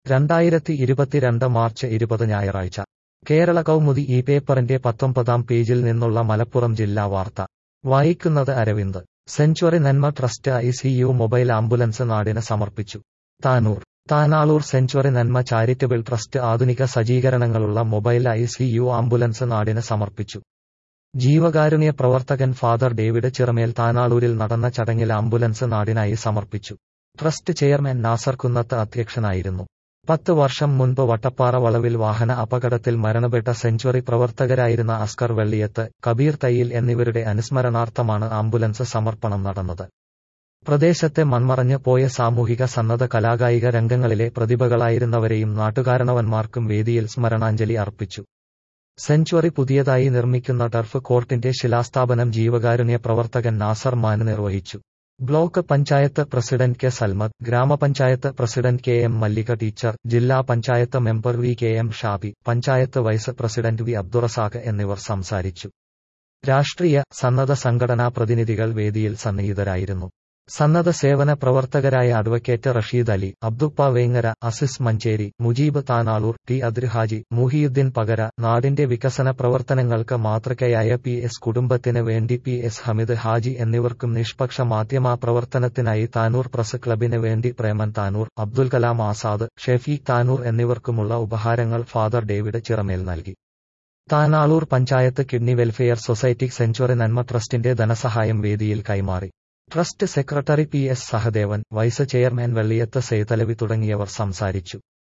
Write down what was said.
രണ്ടായിരത്തി ഇരുപത്തിരണ്ട് മാർച്ച് ഇരുപത് ഞായറാഴ്ച കേരള കൗമുദി ഈ പേപ്പറിന്റെ പത്തൊമ്പതാം പേജിൽ നിന്നുള്ള മലപ്പുറം ജില്ലാ വാർത്ത വായിക്കുന്നത് Aravind century Nanma trust I C U mobile ambulance നാടിന് സമർപ്പിച്ചു Tanur Tanalur century Nanma charitable trust ആധുനിക സജ്ജീകരണങ്ങളുള്ള mobile I C U ambulance നാടിന് സമർപ്പിച്ചു ജീവകാരുണ്യ പ്രവർത്തകൻ ഫാദർ ഡേവിഡ് ചിറമേൽ താനാളൂരിൽ നടന്ന ചടങ്ങിൽ ആംബുലൻസ് നാടിനായി സമർപ്പിച്ചു ട്രസ്റ്റ് ചെയർമാൻ നാസർ കുന്നത്ത് അധ്യക്ഷനായിരുന്നു പത്ത് വർഷം മുൻപ് വട്ടപ്പാറ വളവിൽ വാഹന അപകടത്തിൽ മരണപ്പെട്ട സെഞ്ചുറി പ്രവർത്തകരായിരുന്ന അസ്കർ വെള്ളിയത്ത് കബീർ തയ്യിൽ എന്നിവരുടെ അനുസ്മരണാർത്ഥമാണ് ആംബുലൻസ് സമർപ്പണം നടന്നത് പ്രദേശത്തെ മൺമറഞ്ഞ് പോയ സാമൂഹിക സന്നദ്ധ കലാകായിക രംഗങ്ങളിലെ പ്രതിഭകളായിരുന്നവരെയും നാട്ടുകാരണവന്മാർക്കും വേദിയിൽ സ്മരണാഞ്ജലി അർപ്പിച്ചു സെഞ്ചുറി പുതിയതായി നിർമ്മിക്കുന്ന ടർഫ് കോർട്ടിന്റെ ശിലാസ്ഥാപനം ജീവകാരുണ്യ പ്രവർത്തകൻ നാസർ മാൻ നിർവഹിച്ചു block panchayat president K Salmath ഗ്രാമപഞ്ചായത്ത് president K M Mallika teacher ജില്ലാ panchayat member V K M Shabi panchayat vice president V Abdurazak എന്നിവർ സംസാരിച്ചു രാഷ്ട്രീയ സന്നദ്ധ സംഘടനാ പ്രതിനിധികൾ വേദിയിൽ സന്നിഹിതരായിരുന്നു സന്നദ്ധ സേവന പ്രവർത്തകരായ അഡ്വക്കേറ്റ് റഷീദ് അലി അബ്ദുപ്പ വേങ്ങര അസിസ് മഞ്ചേരി മുജീബ് താനാളൂർ ടി അദ്രിഹാജി മുഹിയുദ്ദീൻ പകര നാടിന്റെ വികസന പ്രവർത്തനങ്ങൾക്ക് മാതൃകയായ പി എസ് കുടുംബത്തിന് വേണ്ടി പി എസ് ഹമിദ് ഹാജി എന്നിവർക്കും നിഷ്പക്ഷ മാധ്യമ പ്രവർത്തനത്തിനായി താനൂർ പ്രസ് ക്ലബിന് വേണ്ടി പ്രേമൻ താനൂർ അബ്ദുൽ കലാം ആസാദ് ഷെഫീഖ് താനൂർ എന്നിവർക്കുമുള്ള ഉപഹാരങ്ങൾ ഫാദർ ഡേവിഡ് ചിറമേൽ നൽകി Tanalur panchayat kidney welfare society century Nanma ട്രസ്റ്റിന്റെ ധനസഹായം വേദിയിൽ കൈമാറി trust secretary P S Sahadevan vice chairman Velliyath Sethalavi തുടങ്ങിയവർ സംസാരിച്ചു